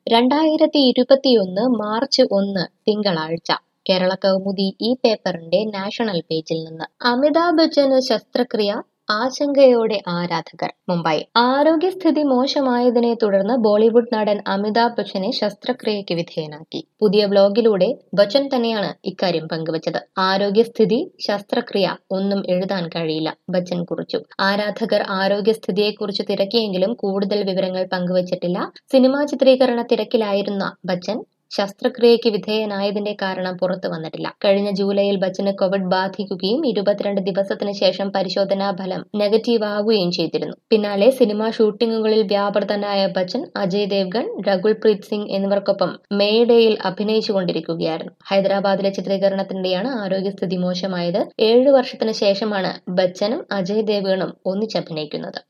രണ്ടായിരത്തി ഇരുപത്തിയൊന്ന് മാർച്ച് ഒന്ന് തിങ്കളാഴ്ച കേരള കൗമുദി ഈ പേപ്പറിന്റെ നാഷണൽ പേജിൽ നിന്ന് അമിതാഭ് ബച്ചന് ശസ്ത്രക്രിയ ആശങ്കയോടെ ആരാധകർ മുംബൈ ആരോഗ്യസ്ഥിതി മോശമായതിനെ തുടർന്ന് ബോളിവുഡ് നടൻ അമിതാഭ് ബച്ചനെ ശസ്ത്രക്രിയയ്ക്ക് വിധേയനാക്കി പുതിയ വ്ലോഗിലൂടെ ബച്ചൻ തന്നെയാണ് ഇക്കാര്യം പങ്കുവച്ചത് ആരോഗ്യസ്ഥിതി ശസ്ത്രക്രിയ ഒന്നും എഴുതാൻ കഴിയില്ല ബച്ചൻ കുറിച്ചു ആരാധകർ ആരോഗ്യസ്ഥിതിയെക്കുറിച്ച് തിരക്കിയെങ്കിലും കൂടുതൽ വിവരങ്ങൾ പങ്കുവച്ചിട്ടില്ല സിനിമാ ചിത്രീകരണ തിരക്കിലായിരുന്ന ബച്ചൻ ശസ്ത്രക്രിയയ്ക്ക് വിധേയനായതിന്റെ കാരണം പുറത്തു വന്നിട്ടില്ല കഴിഞ്ഞ ജൂലൈയിൽ ബച്ചന് കോവിഡ് ബാധിക്കുകയും ഇരുപത്തിരണ്ട് ദിവസത്തിന് ശേഷം പരിശോധനാ ഫലം നെഗറ്റീവ് ആവുകയും ചെയ്തിരുന്നു പിന്നാലെ സിനിമാ ഷൂട്ടിങ്ങുകളിൽ വ്യാപൃതനായ ബച്ചൻ അജയ് ദേവ്ഗൺ രഘുൽ പ്രീത് സിംഗ് എന്നിവർക്കൊപ്പം മേഡയിൽ അഭിനയിച്ചുകൊണ്ടിരിക്കുകയായിരുന്നു ഹൈദരാബാദിലെ ചിത്രീകരണത്തിനിടെയാണ് ആരോഗ്യസ്ഥിതി മോശമായത് ഏഴു വർഷത്തിന് ശേഷമാണ് ബച്ചനും അജയ് ദേവ്ഗണും ഒന്നിച്ചഭിനയിക്കുന്നത്